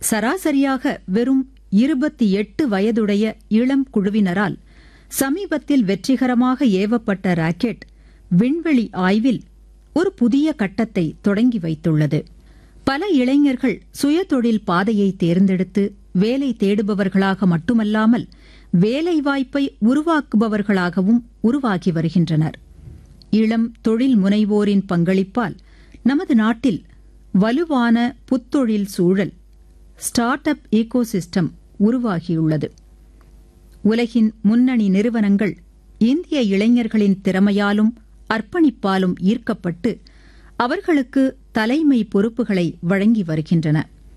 சராசரியாக வெறும் இருபத்தி எட்டு வயதுடைய இளம் குழுவினரால் சமீபத்தில் வெற்றிகரமாக ஏவப்பட்ட ராக்கெட் விண்வெளி ஆய்வில் ஒரு புதிய கட்டத்தை தொடங்கி வைத்துள்ளது பல இளைஞர்கள் சுயதொழில் பாதையை தேர்ந்தெடுத்து வேலை தேடுபவர்களாக மட்டுமல்லாமல் வேலைவாய்ப்பை உருவாக்குபவர்களாகவும் உருவாகி வருகின்றனர் இளம் தொழில் முனைவோரின் பங்களிப்பால் நமது நாட்டில் வலுவான புத்தொழில் சூழல் ஸ்டார்ட் அப் ஈகோசிஸ்டம் உருவாகியுள்ளது உலகின் முன்னணி நிறுவனங்கள் இந்திய இளைஞர்களின் திறமையாலும் அர்ப்பணிப்பாலும் ஈர்க்கப்பட்டு அவர்களுக்கு தலைமை பொறுப்புகளை வழங்கி வருகின்றன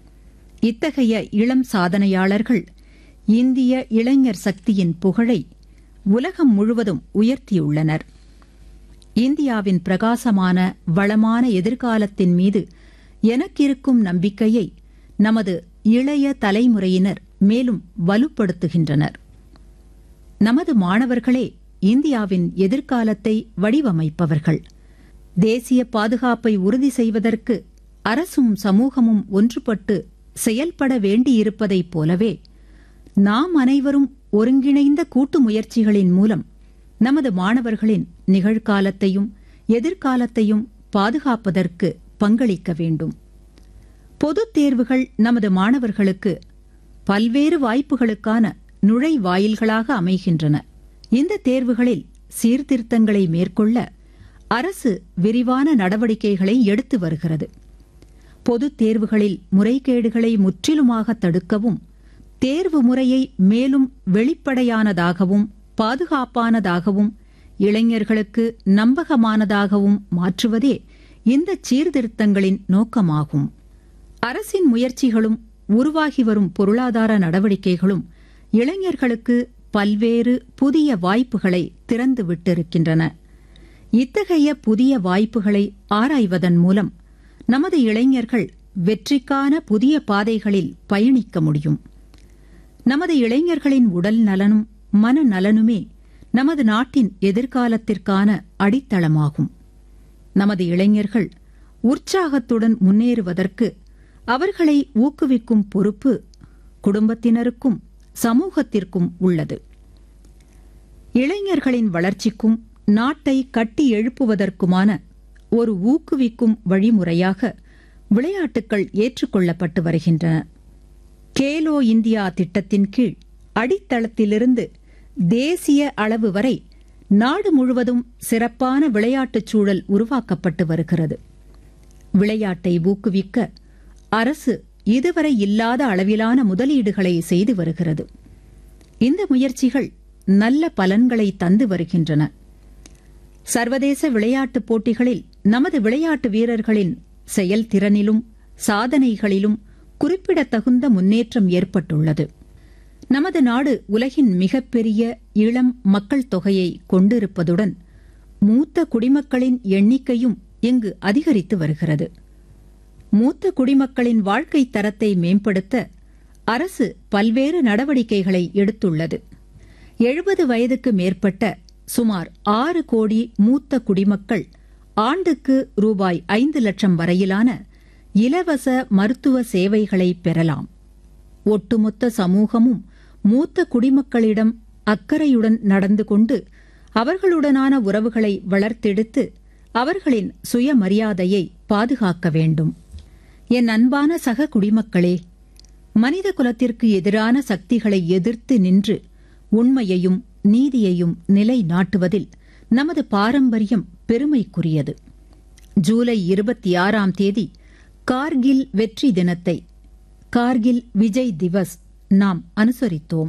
இத்தகைய இளம் சாதனையாளர்கள் இந்திய இளைஞர் சக்தியின் புகழை உலகம் முழுவதும் உயர்த்தியுள்ளனர் இந்தியாவின் பிரகாசமான வளமான எதிர்காலத்தின் மீது எனக்கிருக்கும் நம்பிக்கையை நமது இளைய தலைமுறையினர் மேலும் வலுப்படுத்துகின்றனர் நமது மாணவர்களே இந்தியாவின் எதிர்காலத்தை வடிவமைப்பவர்கள் தேசிய பாதுகாப்பை உறுதி செய்வதற்கு அரசும் சமூகமும் ஒன்றுபட்டு செயல்பட வேண்டியிருப்பதைப் போலவே நாம் அனைவரும் ஒருங்கிணைந்த கூட்டு முயற்சிகளின் மூலம் நமது மாணவர்களின் நிகழ்காலத்தையும் எதிர்காலத்தையும் பாதுகாப்பதற்கு பங்களிக்க வேண்டும் பொதுத் தேர்வுகள் நமது மாணவர்களுக்கு பல்வேறு வாய்ப்புகளுக்கான நுழைவாயில்களாக அமைகின்றன இந்த தேர்வுகளில் சீர்திருத்தங்களை மேற்கொள்ள அரசு விரிவான நடவடிக்கைகளை எடுத்து வருகிறது பொதுத் தேர்வுகளில் முறைகேடுகளை முற்றிலுமாக தடுக்கவும் தேர்வு முறையை மேலும் வெளிப்படையானதாகவும் பாதுகாப்பானதாகவும் இளைஞர்களுக்கு நம்பகமானதாகவும் மாற்றுவதே இந்த சீர்திருத்தங்களின் நோக்கமாகும் அரசின் முயற்சிகளும் உருவாகி வரும் பொருளாதார நடவடிக்கைகளும் இளைஞர்களுக்கு பல்வேறு புதிய வாய்ப்புகளை திறந்து விட்டிருக்கின்றன இத்தகைய புதிய வாய்ப்புகளை ஆராய்வதன் மூலம் நமது இளைஞர்கள் வெற்றிக்கான புதிய பாதைகளில் பயணிக்க முடியும் நமது இளைஞர்களின் உடல் நலனும் மனநலனுமே நமது நாட்டின் எதிர்காலத்திற்கான அடித்தளமாகும் நமது இளைஞர்கள் உற்சாகத்துடன் முன்னேறுவதற்கு அவர்களை ஊக்குவிக்கும் பொறுப்பு குடும்பத்தினருக்கும் சமூகத்திற்கும் உள்ளது இளைஞர்களின் வளர்ச்சிக்கும் நாட்டை கட்டி எழுப்புவதற்குமான ஒரு ஊக்குவிக்கும் வழிமுறையாக விளையாட்டுக்கள் ஏற்றுக்கொள்ளப்பட்டு வருகின்றன கேலோ இந்தியா திட்டத்தின் கீழ் அடித்தளத்திலிருந்து தேசிய அளவு வரை நாடு முழுவதும் சிறப்பான விளையாட்டுச் சூழல் உருவாக்கப்பட்டு வருகிறது விளையாட்டை ஊக்குவிக்க அரசு இதுவரை இல்லாத அளவிலான முதலீடுகளை செய்து வருகிறது இந்த முயற்சிகள் நல்ல பலன்களை தந்து வருகின்றன சர்வதேச விளையாட்டுப் போட்டிகளில் நமது விளையாட்டு வீரர்களின் செயல்திறனிலும் சாதனைகளிலும் குறிப்பிடத்தகுந்த முன்னேற்றம் ஏற்பட்டுள்ளது நமது நாடு உலகின் மிகப்பெரிய இளம் மக்கள் தொகையை கொண்டிருப்பதுடன் மூத்த குடிமக்களின் எண்ணிக்கையும் இங்கு அதிகரித்து வருகிறது மூத்த குடிமக்களின் வாழ்க்கை தரத்தை மேம்படுத்த அரசு பல்வேறு நடவடிக்கைகளை எடுத்துள்ளது எழுபது வயதுக்கு மேற்பட்ட சுமார் ஆறு கோடி மூத்த குடிமக்கள் ஆண்டுக்கு ரூபாய் ஐந்து லட்சம் வரையிலான இலவச மருத்துவ சேவைகளை பெறலாம் ஒட்டுமொத்த சமூகமும் மூத்த குடிமக்களிடம் அக்கறையுடன் நடந்து கொண்டு அவர்களுடனான உறவுகளை வளர்த்தெடுத்து அவர்களின் சுயமரியாதையை பாதுகாக்க வேண்டும் என் அன்பான சக குடிமக்களே மனித குலத்திற்கு எதிரான சக்திகளை எதிர்த்து நின்று உண்மையையும் நீதியையும் நிலைநாட்டுவதில் நமது பாரம்பரியம் பெருமைக்குரியது ஜூலை இருபத்தி ஆறாம் தேதி கார்கில் வெற்றி தினத்தை கார்கில் விஜய் திவஸ் நாம் அனுசரித்தோம்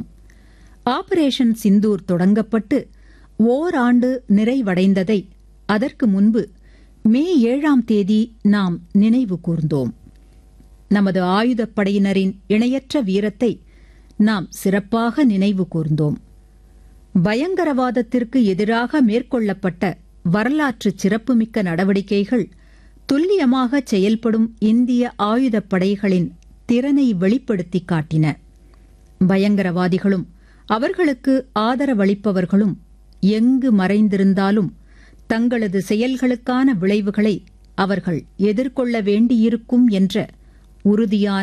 ஆபரேஷன் சிந்தூர் தொடங்கப்பட்டு ஓராண்டு நிறைவடைந்ததை அதற்கு முன்பு மே ஏழாம் தேதி நாம் நினைவு கூர்ந்தோம் நமது ஆயுதப்படையினரின் இணையற்ற வீரத்தை நாம் சிறப்பாக நினைவு கூர்ந்தோம் பயங்கரவாதத்திற்கு எதிராக மேற்கொள்ளப்பட்ட வரலாற்று சிறப்புமிக்க நடவடிக்கைகள் துல்லியமாக செயல்படும் இந்திய ஆயுதப்படைகளின் திறனை வெளிப்படுத்தி காட்டின பயங்கரவாதிகளும் அவர்களுக்கு ஆதரவளிப்பவர்களும் எங்கு மறைந்திருந்தாலும் தங்களது செயல்களுக்கான விளைவுகளை அவர்கள் எதிர்கொள்ள வேண்டியிருக்கும் என்ற உறுதியான